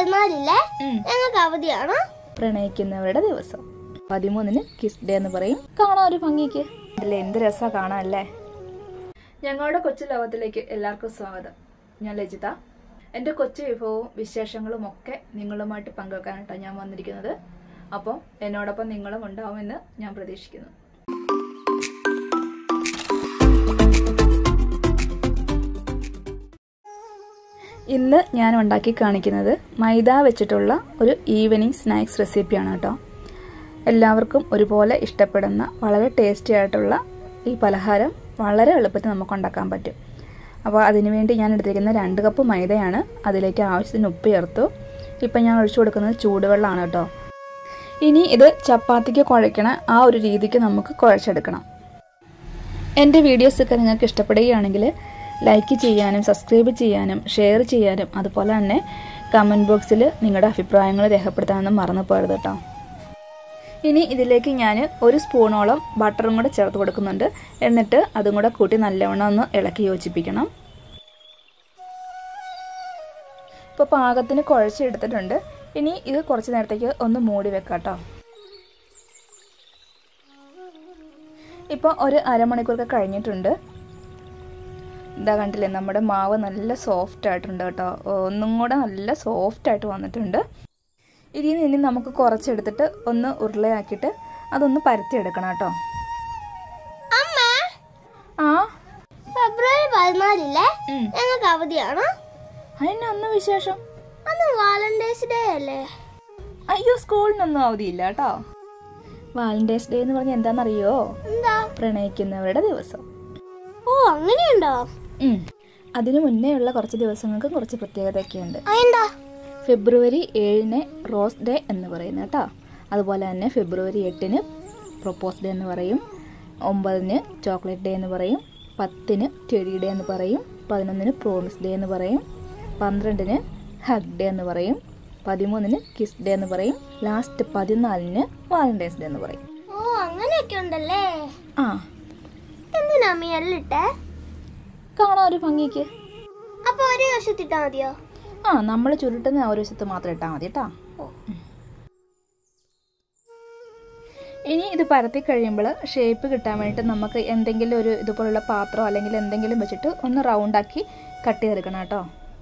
പതിനാലിലെ ഉം. ഞങ്ങൾക്ക് അവധിയാണ് പ്രണയിക്കുന്നവരുടെ ദിവസം പതിമൂന്നിന് കിസ് ഡേ എന്ന് പറയും കാണാൻ ഒരു ഭംഗിക്ക് അല്ലേ എന്ത് രസാ കാണാൻ അല്ലേ ഞങ്ങളുടെ കൊച്ചു ലോകത്തിലേക്ക് എല്ലാവർക്കും സ്വാഗതം ഞാൻ ലജിത എൻ്റെ കൊച്ചു വിഭവവും വിശേഷങ്ങളും ഒക്കെ നിങ്ങളുമായിട്ട് പങ്കുവെക്കാനായിട്ടാണ് ഞാൻ വന്നിരിക്കുന്നത് അപ്പോൾ എന്നോടൊപ്പം നിങ്ങളും ഉണ്ടാവുമെന്ന് ഞാൻ പ്രതീക്ഷിക്കുന്നു ഇന്ന് ഞാൻ ഉണ്ടാക്കി കാണിക്കുന്നത് മൈദ വെച്ചിട്ടുള്ള ഒരു ഈവനിങ് സ്നാക്സ് റെസിപ്പിയാണ് കേട്ടോ എല്ലാവർക്കും ഒരുപോലെ ഇഷ്ടപ്പെടുന്ന വളരെ ടേസ്റ്റി ആയിട്ടുള്ള ഈ പലഹാരം വളരെ എളുപ്പത്തിൽ നമുക്ക് ഉണ്ടാക്കാൻ പറ്റും അപ്പോൾ അതിനുവേണ്ടി ഞാൻ എടുത്തിരിക്കുന്ന രണ്ട് കപ്പ് മൈദയാണ് അതിലേക്ക് ആവശ്യത്തിന് ഉപ്പ് ചേർത്തു ഇപ്പം ഞാൻ ഒഴിച്ചു കൊടുക്കുന്നത് ചൂടുവെള്ളമാണ് കേട്ടോ ഇനി ഇത് ചപ്പാത്തിക്ക് കുഴയ്ക്കണ ആ ഒരു രീതിക്ക് നമുക്ക് കുഴച്ചെടുക്കണം എൻ്റെ വീഡിയോസൊക്കെ നിങ്ങൾക്ക് ഇഷ്ടപ്പെടുകയാണെങ്കിൽ ലൈക്ക് ചെയ്യാനും സബ്സ്ക്രൈബ് ചെയ്യാനും ഷെയർ ചെയ്യാനും അതുപോലെ തന്നെ കമൻറ്റ് ബോക്സിൽ നിങ്ങളുടെ അഭിപ്രായങ്ങൾ രേഖപ്പെടുത്താനൊന്നും മറന്നു പോകരുത് കേട്ടോ ഇനി ഇതിലേക്ക് ഞാൻ ഒരു സ്പൂണോളം ബട്ടറും കൂടെ ചേർത്ത് കൊടുക്കുന്നുണ്ട് എന്നിട്ട് അതും കൂടെ കൂട്ടി നല്ലവണ്ണം ഒന്ന് ഇളക്കി യോജിപ്പിക്കണം ഇപ്പോൾ പാകത്തിന് കുഴച്ചെടുത്തിട്ടുണ്ട് ഇനി ഇത് കുറച്ച് നേരത്തേക്ക് ഒന്ന് മൂടി വെക്കാം കേട്ടോ ഇപ്പോൾ ഒരു അരമണിക്കൂറൊക്കെ കഴിഞ്ഞിട്ടുണ്ട് ഇതാ കണ്ടില്ലേ നമ്മുടെ മാവ് നല്ല സോഫ്റ്റ് ആയിട്ടുണ്ട് കേട്ടോ ഒന്നും കൂടെ നല്ല സോഫ്റ്റ് ആയിട്ട് വന്നിട്ടുണ്ട് ഇതിൽ നിന്ന് നമുക്ക് കുറച്ചെടുത്തിട്ട് ഒന്ന് ഉരുളയാക്കിയിട്ട് അതൊന്ന് പരത്തിയെടുക്കണം കേട്ടോ അമ്മ ആ ഫെബ്രുവരി പതിനാലിലെ ഉം. ഞങ്ങൾക്ക് അവധിയാണ് അതിന് അന്ന് വിശേഷം അന്ന് വാലന്റൈൻസ് ഡേ അല്ലേ അയ്യോ സ്കൂളിനൊന്നും അവധിയില്ല കേട്ടോ വാലന്റൈൻസ് ഡേ എന്ന് പറഞ്ഞാൽ എന്താണെന്നറിയോ എന്താ പ്രണയിക്കുന്നവരുടെ ദിവസം ഓ അങ്ങനെയുണ്ടോ ഉം. അതിനു മുന്നേ ഉള്ള കുറച്ച് ദിവസങ്ങൾക്ക് കുറച്ച് പ്രത്യേകതയൊക്കെ ഉണ്ട് അതെന്താ ഫെബ്രുവരി ഏഴിന് റോസ് ഡേ എന്ന് പറയുന്നത് കേട്ടോ അതുപോലെ തന്നെ ഫെബ്രുവരി എട്ടിന് പ്രൊപ്പോസ് ഡേ എന്ന് പറയും ഒമ്പതിന് ചോക്ലേറ്റ് ഡേ എന്ന് പറയും പത്തിന് ടെഡി ഡേ എന്ന് പറയും പതിനൊന്നിന് പ്രോമിസ് ഡേ എന്ന് പറയും പന്ത്രണ്ടിന് ഹഗ് ഡേ എന്ന് പറയും പതിമൂന്നിന് കിസ് ഡേ എന്ന് പറയും ലാസ്റ്റ് പതിനാലിന് വാലന്റൈൻസ് ഡേ എന്ന് പറയും ഓ അങ്ങനെയൊക്കെ ഉണ്ടല്ലേ ആ എന്തിനാ അമ്മ എല്ലിട്ടെ കാണാൻ ഒരു ഭംഗിക്ക് അപ്പൊ ഒരു വശത്തിട്ടാ മതിയോ ആ നമ്മൾ ചുരുട്ടുന്ന ആ ഒരു വശത്ത് മാത്രം ഇട്ടാൽ മതി കേട്ടോ ഇനി ഇത് പരത്തി കഴിയുമ്പോൾ ഷേപ്പ് കിട്ടാൻ വേണ്ടിയിട്ട് നമുക്ക് എന്തെങ്കിലും ഒരു ഇതുപോലുള്ള പാത്രം അല്ലെങ്കിൽ എന്തെങ്കിലും വെച്ചിട്ട് ഒന്ന് റൗണ്ടാക്കി കട്ട് ചെയ്തെടുക്കണം കേട്ടോ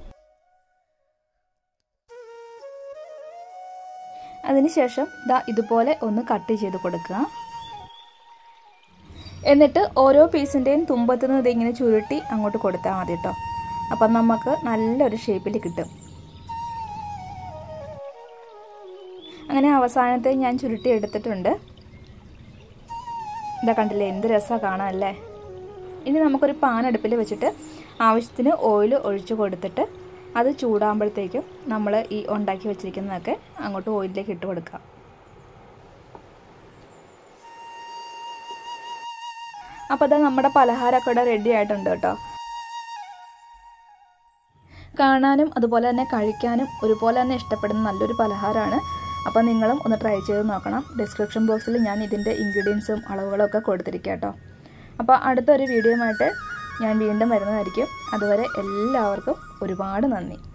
അതിനുശേഷം ദാ ഇതുപോലെ ഒന്ന് കട്ട് ചെയ്ത് കൊടുക്കുക എന്നിട്ട് ഓരോ പീസിൻ്റെയും തുമ്പത്ത് നിന്ന് ഇതിങ്ങനെ ചുരുട്ടി അങ്ങോട്ട് കൊടുത്താൽ മതി കേട്ടോ അപ്പം നമുക്ക് നല്ലൊരു ഷേപ്പിൽ കിട്ടും അങ്ങനെ അവസാനത്തെ ഞാൻ ചുരുട്ടി എടുത്തിട്ടുണ്ട് ഇതാ കണ്ടില്ലേ എന്ത് രസമാണ് കാണാനല്ലേ ഇനി നമുക്കൊരു പാൻ അടുപ്പിൽ വെച്ചിട്ട് ആവശ്യത്തിന് ഓയിൽ ഒഴിച്ചു കൊടുത്തിട്ട് അത് ചൂടാകുമ്പോഴത്തേക്കും നമ്മൾ ഈ ഉണ്ടാക്കി വെച്ചിരിക്കുന്നതൊക്കെ അങ്ങോട്ട് ഓയിലിലേക്ക് ഇട്ട് കൊടുക്കാം അപ്പോൾ അതാ നമ്മുടെ പലഹാരമൊക്കെ ഇവിടെ റെഡി ആയിട്ടുണ്ട് കേട്ടോ കാണാനും അതുപോലെ തന്നെ കഴിക്കാനും ഒരുപോലെ തന്നെ ഇഷ്ടപ്പെടുന്ന നല്ലൊരു പലഹാരമാണ് അപ്പോൾ നിങ്ങളും ഒന്ന് ട്രൈ ചെയ്ത് നോക്കണം ഡിസ്ക്രിപ്ഷൻ ബോക്സിൽ ഞാൻ ഇതിൻ്റെ ഇൻഗ്രീഡിയൻസും അളവുകളും ഒക്കെ കൊടുത്തിരിക്കാം കേട്ടോ അപ്പോൾ അടുത്തൊരു വീഡിയോയുമായിട്ട് ഞാൻ വീണ്ടും വരുന്നതായിരിക്കും അതുവരെ എല്ലാവർക്കും ഒരുപാട് നന്ദി